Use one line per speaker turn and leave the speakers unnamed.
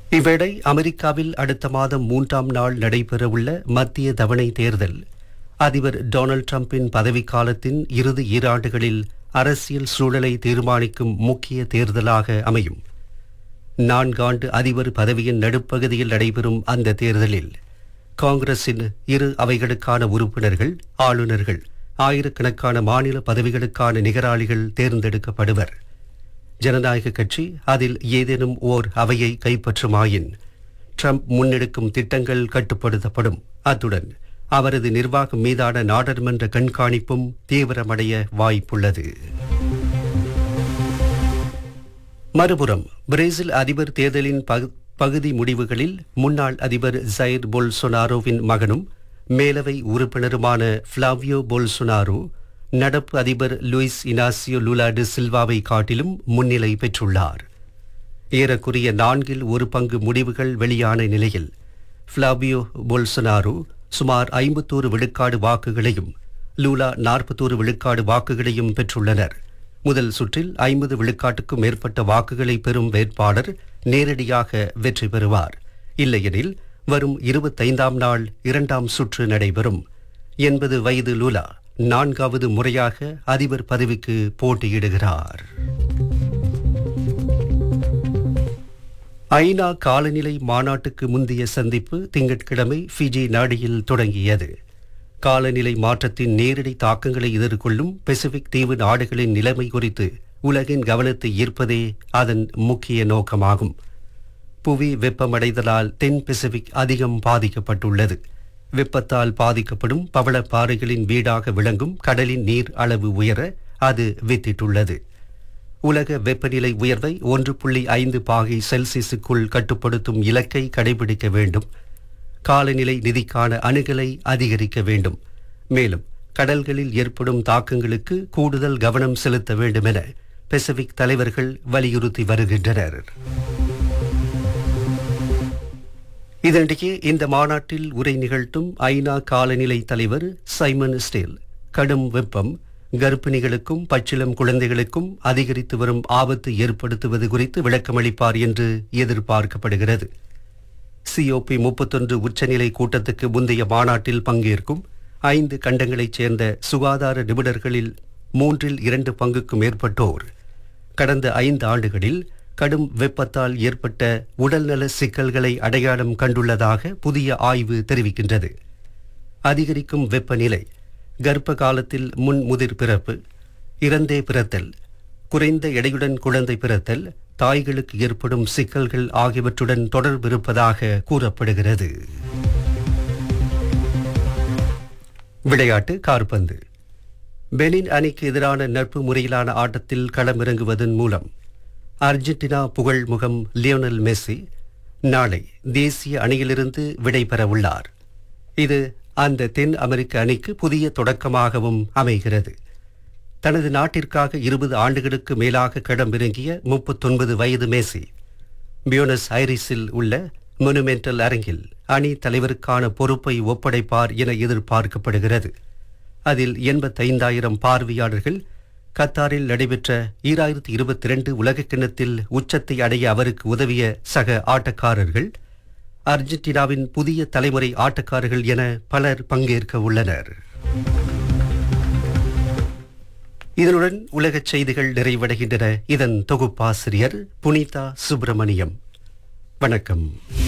இவ்வேளை அமெரிக்காவில் அடுத்த மாதம் மூன்றாம் நாள் நடைபெறவுள்ள மத்திய தவணை தேர்தல் அதிபர் டொனால்ட் ட்ரம்பின் பதவிக்காலத்தின் இறுதி ஈராண்டுகளில் அரசியல் சூழலை தீர்மானிக்கும் முக்கிய தேர்தலாக அமையும் நான்காண்டு அதிபர் பதவியின் நடுப்பகுதியில் நடைபெறும் அந்த தேர்தலில் காங்கிரசின் இரு அவைகளுக்கான உறுப்பினர்கள் ஆளுநர்கள் ஆயிரக்கணக்கான மாநில பதவிகளுக்கான நிகராளிகள் தேர்ந்தெடுக்கப்படுவர் ஜனநாயக கட்சி அதில் ஏதேனும் ஓர் அவையை கைப்பற்றுமாயின் ட்ரம்ப் முன்னெடுக்கும் திட்டங்கள் கட்டுப்படுத்தப்படும் அத்துடன் அவரது நிர்வாகம் மீதான நாடாளுமன்ற கண்காணிப்பும் தீவிரமடைய வாய்ப்புள்ளது மறுபுறம் பிரேசில் அதிபர் தேர்தலின் பகு- பகுதி முடிவுகளில் முன்னாள் அதிபர் ஜைர் பொல்சொனாரோவின் மகனும் மேலவை உறுப்பினருமான ஃப்ளாவியோ பொல்சொனாரோ நடப்பு அதிபர் லூயிஸ் இனாசியோ லுலா டி சில்வாவை காட்டிலும் முன்னிலை பெற்றுள்ளார் ஏறக்குறைய நான்கில் ஒரு பங்கு முடிவுகள் வெளியான நிலையில் ஃப்ளாவியோ பொல்சொனாரோ சுமார் ஐம்பத்தோரு விழுக்காடு வாக்குகளையும் லூலா நாற்பத்தோரு விழுக்காடு வாக்குகளையும் பெற்றுள்ளனர் முதல் சுற்றில் ஐம்பது விழுக்காட்டுக்கும் மேற்பட்ட வாக்குகளை பெறும் வேட்பாளர் நேரடியாக வெற்றி பெறுவார் இல்லையெனில் வரும் இருபத்தைந்தாம் நாள் இரண்டாம் சுற்று நடைபெறும் எண்பது வயது லூலா நான்காவது முறையாக அதிபர் பதவிக்கு போட்டியிடுகிறார் ஐநா காலநிலை மாநாட்டுக்கு முந்தைய சந்திப்பு திங்கட்கிழமை ஃபிஜி நாடியில் தொடங்கியது காலநிலை மாற்றத்தின் நேரடி தாக்கங்களை எதிர்கொள்ளும் பசிபிக் தீவு நாடுகளின் நிலைமை குறித்து உலகின் கவனத்தை ஈர்ப்பதே அதன் முக்கிய நோக்கமாகும் புவி வெப்பமடைதலால் தென் பசிபிக் அதிகம் பாதிக்கப்பட்டுள்ளது வெப்பத்தால் பாதிக்கப்படும் பவளப்பாறைகளின் வீடாக விளங்கும் கடலின் நீர் அளவு உயர அது வித்திட்டுள்ளது உலக வெப்பநிலை உயர்வை ஒன்று புள்ளி ஐந்து பாகை செல்சியஸுக்குள் கட்டுப்படுத்தும் இலக்கை கடைபிடிக்க வேண்டும் காலநிலை நிதிக்கான அணுகலை அதிகரிக்க வேண்டும் மேலும் கடல்களில் ஏற்படும் தாக்கங்களுக்கு கூடுதல் கவனம் செலுத்த வேண்டும் என பசிபிக் தலைவர்கள் வலியுறுத்தி வருகின்றனர் இதனிடையே இந்த மாநாட்டில் உரை நிகழ்த்தும் ஐநா காலநிலை தலைவர் சைமன் ஸ்டேல் கடும் வெப்பம் கர்ப்பிணிகளுக்கும் பச்சிளம் குழந்தைகளுக்கும் அதிகரித்து வரும் ஆபத்து ஏற்படுத்துவது குறித்து விளக்கமளிப்பார் என்று எதிர்பார்க்கப்படுகிறது சிஓபி முப்பத்தொன்று உச்சநிலை கூட்டத்துக்கு முந்தைய மாநாட்டில் பங்கேற்கும் ஐந்து கண்டங்களைச் சேர்ந்த சுகாதார நிபுணர்களில் மூன்றில் இரண்டு பங்குக்கும் மேற்பட்டோர் கடந்த ஐந்து ஆண்டுகளில் கடும் வெப்பத்தால் ஏற்பட்ட உடல்நல சிக்கல்களை அடையாளம் கண்டுள்ளதாக புதிய ஆய்வு தெரிவிக்கின்றது அதிகரிக்கும் வெப்பநிலை கர்ப்ப காலத்தில் முன் முதிர் பிறப்பு இறந்தே பிறத்தல் குறைந்த எடையுடன் குழந்தை பிறத்தல் தாய்களுக்கு ஏற்படும் சிக்கல்கள் ஆகியவற்றுடன் தொடர்பிருப்பதாக கூறப்படுகிறது விளையாட்டு கார்பந்து பெனின் அணிக்கு எதிரான நட்பு முறையிலான ஆட்டத்தில் களமிறங்குவதன் மூலம் அர்ஜென்டினா புகழ் முகம் லியோனல் மெஸ்ஸி நாளை தேசிய அணியிலிருந்து விடைபெற உள்ளார் இது அந்த தென் அமெரிக்க அணிக்கு புதிய தொடக்கமாகவும் அமைகிறது தனது நாட்டிற்காக இருபது ஆண்டுகளுக்கு மேலாக களமிறங்கிய முப்பத்தொன்பது வயது மேசி பியூனஸ் ஐரிஸில் உள்ள மொனுமெண்டல் அரங்கில் அணி தலைவருக்கான பொறுப்பை ஒப்படைப்பார் என எதிர்பார்க்கப்படுகிறது அதில் எண்பத்தைந்தாயிரம் பார்வையாளர்கள் கத்தாரில் நடைபெற்ற ஈராயிரத்தி இருபத்தி ரெண்டு உலகக்கிண்ணத்தில் உச்சத்தை அடைய அவருக்கு உதவிய சக ஆட்டக்காரர்கள் அர்ஜென்டினாவின் புதிய தலைமுறை ஆட்டக்காரர்கள் என பலர் பங்கேற்க உள்ளனர் இதனுடன் உலகச் செய்திகள் நிறைவடைகின்றன இதன் தொகுப்பாசிரியர் புனிதா சுப்பிரமணியம் வணக்கம்